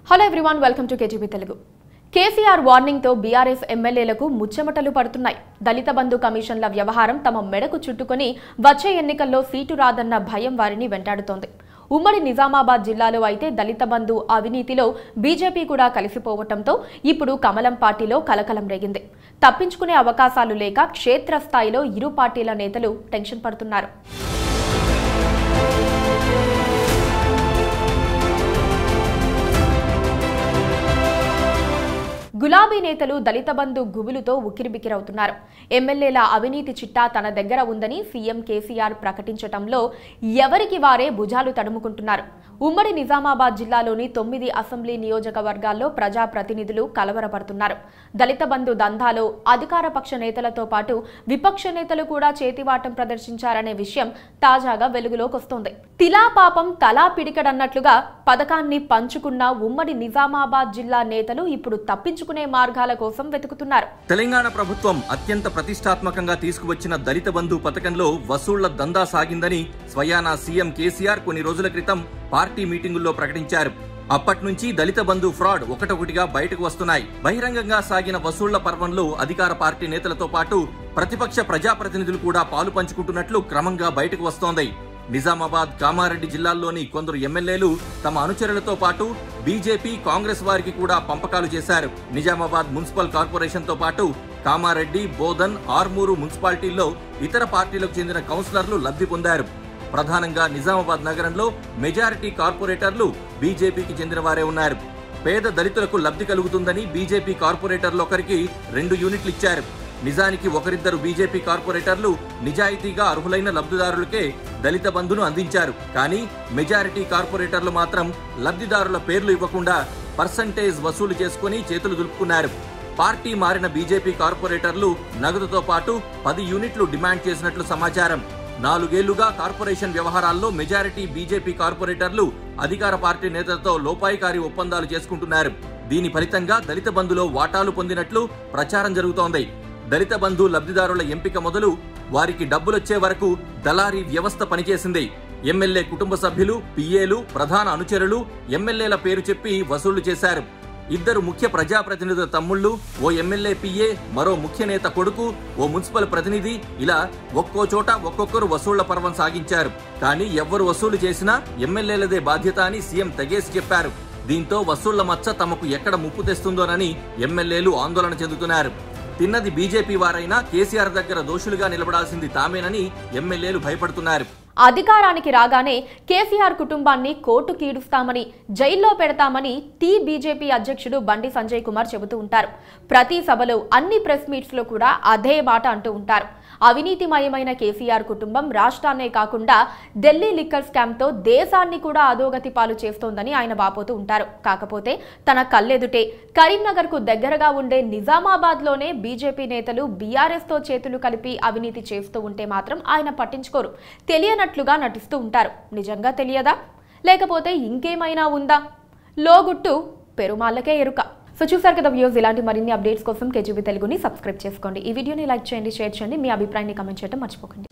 hello everyone welcome to KGB Telugu KCR వార్నింగ్తో BRS ఎమ్మెల్యేలకు ముచ్చెమటలు పడుతున్నాయి దళిత బంధు కమిషన్ల వ్యవహారం తమ మెడకు చుట్టుకొని వచ్చే ఎన్నికల్లో సీటు రాదన్న భయం వారిని వెంటాడుతోంది ఉమ్మడి నిజామాబాద్ జిల్లాలో అయితే దళిత బంధు అవినీతిలో బీజేపీ కూడా కలిసిపోవటంతో ఇప్పుడు కమలం పార్టీలో కలకలం రేగింది తప్పించుకునే అవకాశాలు లేక క్షేత్రస్థాయిలో ఇరు పార్టీల నేతలు టెన్షన్ పడుతున్నారు గులాబీ నేతలు దళిత బంధు గుబులుతో ఉక్కిరిబిక్కిరవుతున్నారు ఎమ్మెల్యేల అవినీతి చిట్టా తన దగ్గర ఉందని సీఎం కేసీఆర్ ప్రకటించటంలో ఎవరికి వారే భుజాలు తడుముకుంటున్నారు ఉమ్మడి నిజామాబాద్ జిల్లాలోని తొమ్మిది అసెంబ్లీ నియోజకవర్గాల్లో ప్రజాప్రతినిధులు కలవరపడుతున్నారు దళిత బంధు దందాలో అధికార పక్ష నేతలతో పాటు విపక్ష నేతలు కూడా చేతివాటం ప్రదర్శించారనే విషయం తాజాగా వెలుగులోకి వస్తోంది తిలా పాపం తలా పిడికడన్నట్లుగా పథకాన్ని పంచుకున్న ఉమ్మడి నిజామాబాద్ జిల్లా నేతలు ఇప్పుడు తప్పించుకునే మార్గాల కోసం వెతుకుతున్నారు తెలంగాణ ప్రభుత్వం అత్యంత ప్రతిష్టాత్మకంగా తీసుకువచ్చిన దళిత బంధు పథకంలో వసూళ్ల దందా సాగిందని స్వయానా సీఎం కేసీఆర్ కొన్ని రోజుల క్రితం పార్టీ మీటింగుల్లో ప్రకటించారు అప్పటి నుంచి దళిత బంధు ఫ్రాడ్ ఒకటొకటిగా బయటకు వస్తున్నాయి బహిరంగంగా సాగిన వసూళ్ల పర్వంలో అధికార పార్టీ నేతలతో పాటు ప్రతిపక్ష ప్రజాప్రతినిధులు కూడా పాలు పంచుకుంటున్నట్లు క్రమంగా బయటకు వస్తోంది నిజామాబాద్ కామారెడ్డి జిల్లాల్లోని కొందరు ఎమ్మెల్యేలు తమ అనుచరులతో పాటు బీజేపీ కాంగ్రెస్ వారికి కూడా పంపకాలు చేశారు నిజామాబాద్ మున్సిపల్ కార్పొరేషన్ తో పాటు కామారెడ్డి బోధన్ ఆర్మూరు మున్సిపాలిటీల్లో ఇతర పార్టీలకు చెందిన కౌన్సిలర్లు లబ్ధి పొందారు ప్రధానంగా నిజామాబాద్ నగరంలో మెజారిటీ కార్పొరేటర్లు బీజేపీకి చెందిన వారే ఉన్నారు పేద దళితులకు లబ్ధి కలుగుతుందని బీజేపీ కార్పొరేటర్లు ఒకరికి రెండు యూనిట్లు ఇచ్చారు నిజానికి ఒకరిద్దరు బీజేపీ కార్పొరేటర్లు నిజాయితీగా అర్హులైన లబ్ధిదారులకే దళిత బంధును అందించారు కానీ మెజారిటీ కార్పొరేటర్లు మాత్రం లబ్ధిదారుల పేర్లు ఇవ్వకుండా పర్సంటేజ్ వసూలు చేసుకుని చేతులు దులుపుకున్నారు పార్టీ మారిన బీజేపీ కార్పొరేటర్లు నగదుతో పాటు పది యూనిట్లు డిమాండ్ చేసినట్లు సమాచారం నాలుగేళ్లుగా కార్పొరేషన్ వ్యవహారాల్లో మెజారిటీ బీజేపీ కార్పొరేటర్లు అధికార పార్టీ నేతలతో లోపాయికారి ఒప్పందాలు చేసుకుంటున్నారు దీని ఫలితంగా దళిత బంధులో వాటాలు పొందినట్లు ప్రచారం జరుగుతోంది దళిత బంధు లబ్ధిదారుల ఎంపిక మొదలు వారికి డబ్బులొచ్చే వరకు దళారీ వ్యవస్థ పనిచేసింది ఎమ్మెల్యే కుటుంబ సభ్యులు పిఏలు ప్రధాన అనుచరులు ఎమ్మెల్యేల పేరు చెప్పి వసూళ్లు చేశారు ఇద్దరు ముఖ్య ప్రజాప్రతినిధుల తమ్ముళ్లు ఓ ఎమ్మెల్యే పిఏ మరో ముఖ్య నేత కొడుకు ఓ మున్సిపల్ ప్రతినిధి ఇలా ఒక్కో చోట ఒక్కొక్కరు వసూళ్ల పర్వం సాగించారు కానీ ఎవ్వరు వసూలు చేసినా ఎమ్మెల్యేలదే బాధ్యత అని సీఎం తెగేసి చెప్పారు దీంతో వసూళ్ల మచ్చ తమకు ఎక్కడ ముప్పు తెస్తుందోనని ఎమ్మెల్యేలు ఆందోళన చెందుతున్నారు తిన్నది బీజేపీ వారైనా కేసీఆర్ దగ్గర దోషులుగా నిలబడాల్సింది తామేనని ఎమ్మెల్యేలు భయపడుతున్నారు అధికారానికి రాగానే కేసీఆర్ కుటుంబాన్ని కోర్టు కీడుస్తామని జైల్లో పెడతామని టీ బీజేపీ అధ్యక్షుడు బండి సంజయ్ కుమార్ చెబుతూ ఉంటారు ప్రతి సభలో అన్ని ప్రెస్ మీట్స్ లో కూడా అదే మాట అంటూ ఉంటారు అవినీతిమయమైన కేసీఆర్ కుటుంబం రాష్ట్రాన్నే కాకుండా ఢిల్లీ లిక్కర్ స్కామ్ తో దేశాన్ని కూడా అధోగతి పాలు చేస్తోందని ఆయన వాపోతూ ఉంటారు కాకపోతే తన కళ్ళెదుటే కరీంనగర్ కు దగ్గరగా ఉండే నిజామాబాద్ లోనే బీజేపీ నేతలు బీఆర్ఎస్ తో చేతులు కలిపి అవినీతి చేస్తూ ఉంటే మాత్రం ఆయన పట్టించుకోరు తెలియనట్లుగా నటిస్తూ ఉంటారు నిజంగా తెలియదా లేకపోతే ఇంకేమైనా ఉందా లోగుట్టు పెరుమాళ్ళకే ఎరుక సో చూసారు కదా వ్యూస్ ఇలాంటి మరిన్ని అప్డేట్స్ కోసం కేజీబీ తెలుగుని సబ్స్క్రైబ్ చేసుకోండి ఈ వీడియోని లైక్ చేయండి షేర్ చేయండి మీ అభిప్రాయాన్ని కమెంట్ చేయడం మర్చిపోకండి